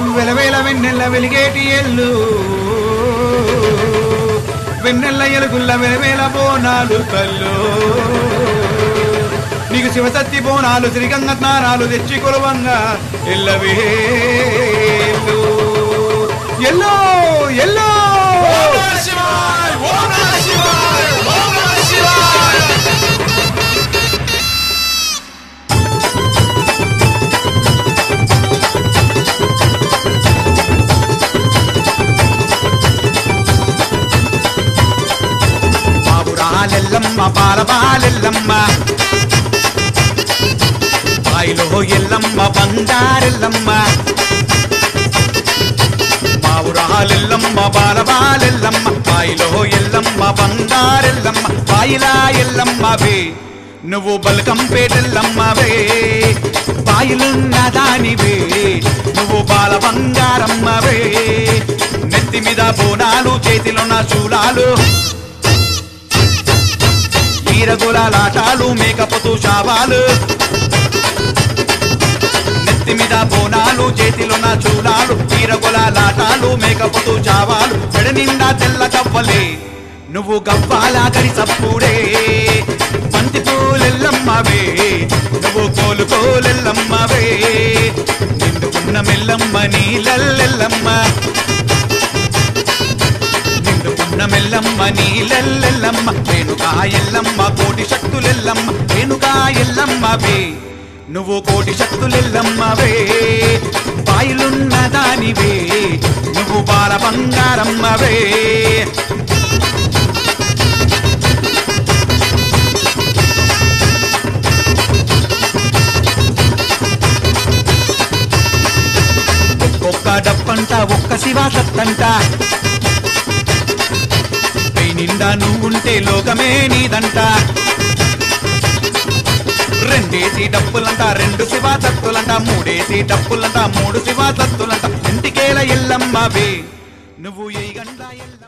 వెలవేల వెన్నెల్ల వెలిగేటి ఎల్లు వెన్నెల్ల ఎలుగుల్ల వెలవేల బోనాలు కల్లు నీకు శివసత్తి బోనాలు శ్రీగంగ స్నానాలు తెచ్చి కొలవంగా ఎల్లవేలు ఎల్లో ఎల్లో బాబురాలెల్లమ్మ బాలబాలెల్లమ్మ బాయిలో ఎల్లమ్మ బంగారెల్లమ్మ బావురాలెల్లమ్మ బాలబాలెల్లమ్మ బాయిలో ఎల్లమ్మ బంగారెల్లమ్మ బాయిలా ఎల్లమ్మవే నువ్వు బలకంపేటెల్లమ్మవే బాయిలున్న దానివే నువ్వు బాల బంగారమ్మవే నెత్తి మీద బోనాలు చేతిలోన చూలాలు ఈరగులాటాలు మేకపోతూ శావాలు నెత్తి మీద బోనాలు చేతిలోన చూలాలు ఈరగులాటాలు మేకపోతూ చావాలు మెడ నిండా తెల్ల కవ్వలే నువ్వు గవ్వాలా గడి సప్పుడే బంతి పూలెల్లమ్మవే నువ్వు కోలు కోలెల్లమ్మవే నిండుకున్న మెల్లమ్మ నీలెల్లెల్లమ్మ నిండుకున్న మెల్లమ్మ నీలెల్లెల్లమ్మ రేణుకా ఎల్లమ్మ కోటి శక్తులెల్లమ్మ రేణుకా ఎల్లమ్మవే నువ్వు కోటి శక్తులెల్లమ్మవే బాయిలున్న దానివే నువ్వు బాల బంగారమ్మవే ఒక్క డప్పంట ఒక్క శివా సత్తంట పై నిండా నువ్వుంటే లోకమే నీదంట రెండేసి డప్పులంట రెండు శివా సత్తులంట మూడేసి డప్పులంట మూడు శివా సత్తులంట ఇంటికేల ఎల్లమ్మవే నువ్వు ఏ గంట ఎల్ల